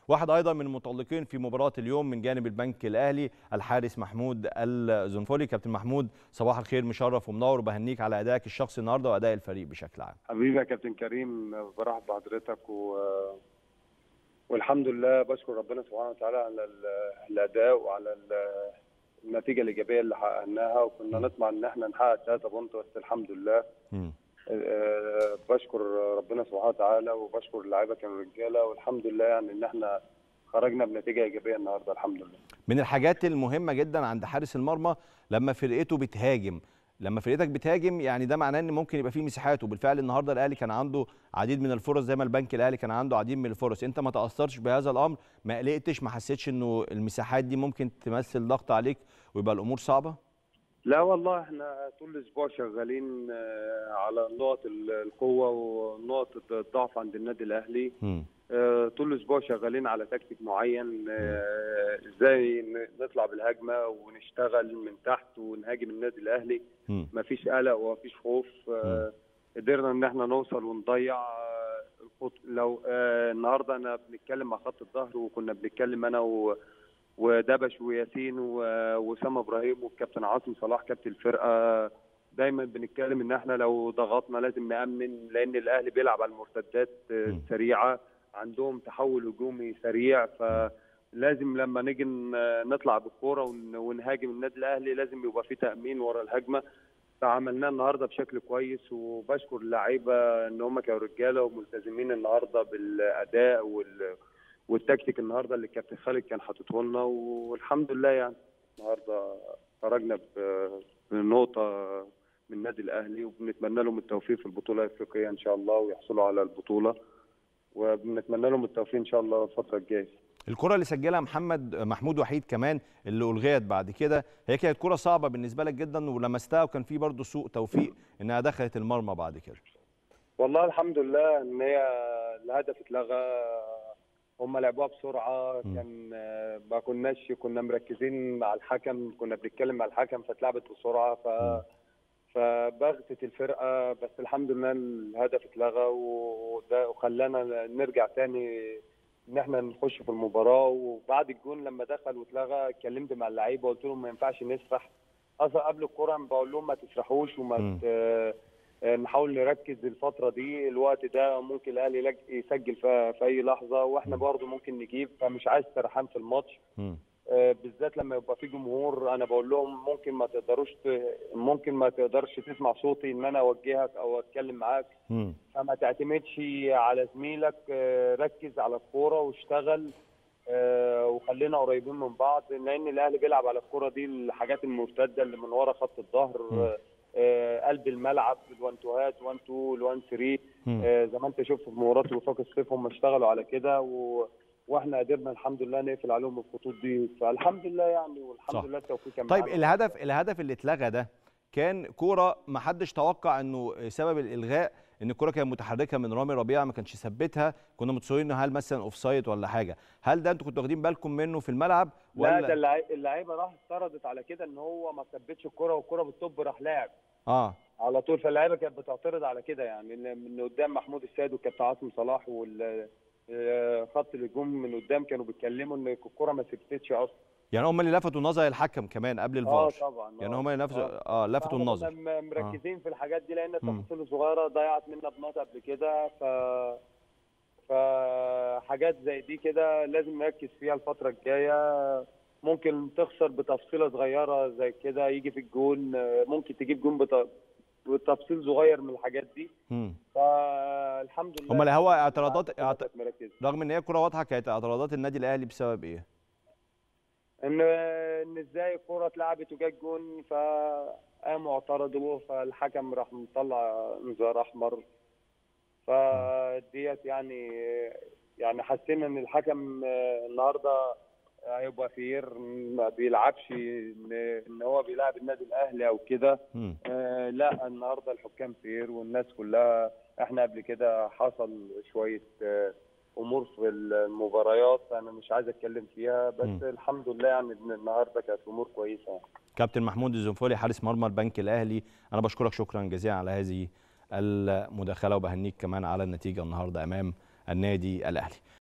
واحد ايضا من المتالقين في مباراه اليوم من جانب البنك الاهلي الحارس محمود الزنفولي كابتن محمود صباح الخير مشرف ومنور وبهنيك على ادائك الشخصي النهارده واداء الفريق بشكل عام حبيبي يا كابتن كريم برحب بحضرتك و... والحمد لله بشكر ربنا سبحانه وتعالى على الاداء وعلى النتيجه الايجابيه اللي حققناها وكنا نطمع ان احنا نحقق 3 بونت بس الحمد لله م. أه بشكر ربنا سبحانه وتعالى وبشكر اللعيبه كانوا رجاله والحمد لله يعني ان احنا خرجنا بنتيجه ايجابيه النهارده الحمد لله. من الحاجات المهمه جدا عند حارس المرمى لما فرقته بتهاجم لما فرقتك بتهاجم يعني ده معناه ان ممكن يبقى فيه مساحات وبالفعل النهارده الاهلي كان عنده عديد من الفرص زي ما البنك الاهلي كان عنده عديد من الفرص انت ما تاثرتش بهذا الامر ما قلقتش ما حسيتش انه المساحات دي ممكن تمثل ضغط عليك ويبقى الامور صعبه لا والله احنا طول الاسبوع شغالين على نقط القوه ونقط الضعف عند النادي الاهلي م. طول الاسبوع شغالين على تكتيك معين ازاي نطلع بالهجمه ونشتغل من تحت ونهاجم النادي الاهلي مفيش قلق ومفيش خوف قدرنا ان احنا نوصل ونضيع لو النهارده انا بنتكلم مع خط الظهر وكنا بنتكلم انا و ودبش وياسين واسامه ابراهيم والكابتن عاصم صلاح كابتن الفرقه دايما بنتكلم ان احنا لو ضغطنا لازم نامن لان الاهلي بيلعب على المرتدات سريعه عندهم تحول هجومي سريع فلازم لما نيجي نطلع بالكوره ونهاجم النادي الاهلي لازم يبقى في تامين ورا الهجمه فعملناه النهارده بشكل كويس وبشكر اللعيبه ان هم كانوا رجاله وملتزمين النهارده بالاداء وال والتكتيك النهارده اللي الكابتن خالد كان حاططه لنا والحمد لله يعني النهارده خرجنا بنقطه من النادي الاهلي وبنتمنى لهم التوفيق في البطوله الافريقيه ان شاء الله ويحصلوا على البطوله وبنتمنى لهم التوفيق ان شاء الله الفتره الجايه الكره اللي سجلها محمد محمود وحيد كمان اللي الغيت بعد كده هي كانت كره صعبه بالنسبه لك جدا ولمستها وكان في برضه سوء توفيق انها دخلت المرمى بعد كده والله الحمد لله ان هي الهدف اتلغى هم لعبوها بسرعه كان ما كناش كنا مركزين مع الحكم كنا بنتكلم مع الحكم فاتلعبت بسرعه ف فبغتت الفرقه بس الحمد لله الهدف اتلغى وده وخلانا نرجع تاني ان احنا نخش في المباراه وبعد الجون لما دخل واتلغى اتكلمت مع اللعيبه قلت لهم ما ينفعش نسرح اصلا قبل الكوره بقول لهم ما تسرحوش وما نحاول نركز الفتره دي الوقت ده ممكن الاهلي يسجل في اي لحظه واحنا برضه ممكن نجيب فمش عايز سرحان في الماتش آه بالذات لما يبقى في جمهور انا بقول لهم ممكن ما تقدروش ممكن ما تقدرش تسمع صوتي ان انا اوجهك او اتكلم معاك فما تعتمدش على زميلك آه ركز على الكوره واشتغل آه وخلينا قريبين من بعض لان الاهلي بيلعب على الكوره دي الحاجات المرتده اللي من ورا خط الظهر آه قلب الملعب الوان توهات 1 2 الوان 3 آه زي ما انت شفت في مباراه وفاق الصيف هم اشتغلوا على كده و... واحنا قدرنا الحمد لله نقفل عليهم الخطوط دي فالحمد لله يعني والحمد صح. لله التوفيق كان طيب الهدف الهدف اللي اتلغى ده كان كوره ما حدش توقع انه سبب الالغاء ان الكوره كانت متحركه من رامي ربيعه ما كانش ثبتها كنا متصورين انه هل مثلا اوف سايد ولا حاجه هل ده انتوا كنتوا واخدين بالكم منه في الملعب ولا لا ده اللعيبه راحت اعترضت على كده ان هو ما ثبتش الكوره والكوره بالطب راح لاعب اه على طول فاللعيبه كانت بتعترض على كده يعني من قدام محمود السيد والكابتن عاصم صلاح وال خط الهجوم من قدام كانوا بيتكلموا ان الكوره ما ثبتتش اصلا يعني هم اللي لفتوا نظر الحكم كمان قبل الفار اه طبعا يعني هم اللي لفتوا اه لفتوا النظر مركزين آه. في الحاجات دي لان التفاصيل الصغيره ضيعت منا بنقط قبل كده ف فحاجات زي دي كده لازم نركز فيها الفتره الجايه ممكن تخسر بتفصيله صغيره زي كده يجي في الجون ممكن تجيب جون بت... بتفصيل صغير من الحاجات دي امم فالحمد لله امال هو اعتراضات اعت... رغم ان هي كره واضحه كانت اعتراضات النادي الاهلي بسبب ايه؟ ان ان ازاي الكره اتلعبت وجت جون فقاموا اعترضوا فالحكم راح مطلع انذار احمر فديت يعني يعني حسينا ان الحكم النهارده هيبقى فير ما بيلعبش ان هو بيلعب النادي الاهلي او كده آه لا النهارده الحكام فير والناس كلها احنا قبل كده حصل شويه آه امور في المباريات انا مش عايز اتكلم فيها بس م. الحمد لله يعني النهارده كانت امور كويسه يعني. كابتن محمود الزنفولي حارس مرمى البنك الاهلي انا بشكرك شكرا جزيلا على هذه المداخله وبهنيك كمان على النتيجه النهارده امام النادي الاهلي